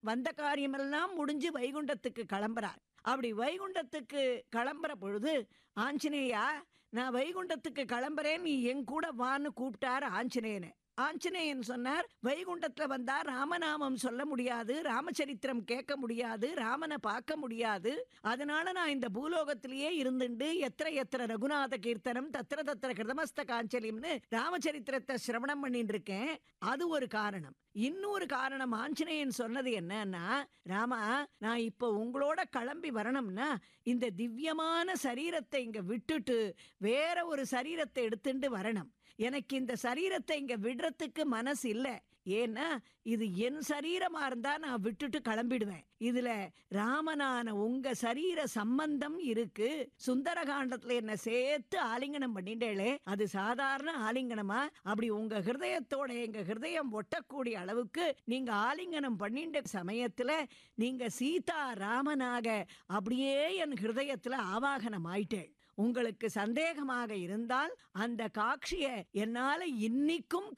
வந்த காரியமெல்லாம் முடிஞ்சு வைகுண்டத்துக்கு கிளம்புறார் அப்படி வைகுண்டத்துக்கு கிளம்புற பொழுது ஆஞ்சநேயா நான் வைகுண்டத்துக்கு கிளம்புறேன் நீ என் கூட வான்னு கூப்பிட்டார் ஆஞ்சநேயனை ஆஞ்சநேயன் சொன்னார் வைகுண்டத்துல வந்தா ராமநாமம் சொல்ல முடியாது ராமச்சரித்திரம் கேட்க முடியாது ராமனை பார்க்க முடியாது அதனால நான் இந்த பூலோகத்திலேயே இருந்துண்டு எத்திர எத்திர ரகுநாத கீர்த்தனம் தத்திர தத்திர கிருதமஸ்த காஞ்சலியம்னு ராமச்சரித்திரத்தை சிரவணம் பண்ணிட்டு இருக்கேன் அது ஒரு காரணம் இன்னொரு காரணம் ஆஞ்சநேயன் சொன்னது என்னன்னா ராமா நான் இப்போ உங்களோட கிளம்பி வரணும்னா இந்த திவ்யமான சரீரத்தை இங்க விட்டுட்டு வேற ஒரு சரீரத்தை எடுத்துட்டு வரணும் எனக்கு இந்த சரீரத்தை இங்க விடுறதுக்கு மனசு இல்லை ஏன்னா இது என் சரீரமா இருந்தா நான் விட்டுட்டு கிளம்பிடுவேன் இதுல ராமனான உங்க சரீர சம்பந்தம் இருக்கு சுந்தரகாண்டத்துல என்ன சேர்த்து ஆலிங்கனம் பண்ணிட்டேளே அது சாதாரண ஆலிங்கனமா அப்படி உங்க ஹிருதயத்தோட எங்க ஹிருதயம் ஒட்டக்கூடிய அளவுக்கு நீங்க ஆலிங்கனம் பண்ணிட்ட சமயத்துல நீங்க சீதா ராமனாக அப்படியே என் ஹிருதயத்துல ஆவாகனம் ஆயிட்டேள் உங்களுக்கு சந்தேகமாக இருந்தால் அந்த காட்சியை என்னால இன்னிக்கும்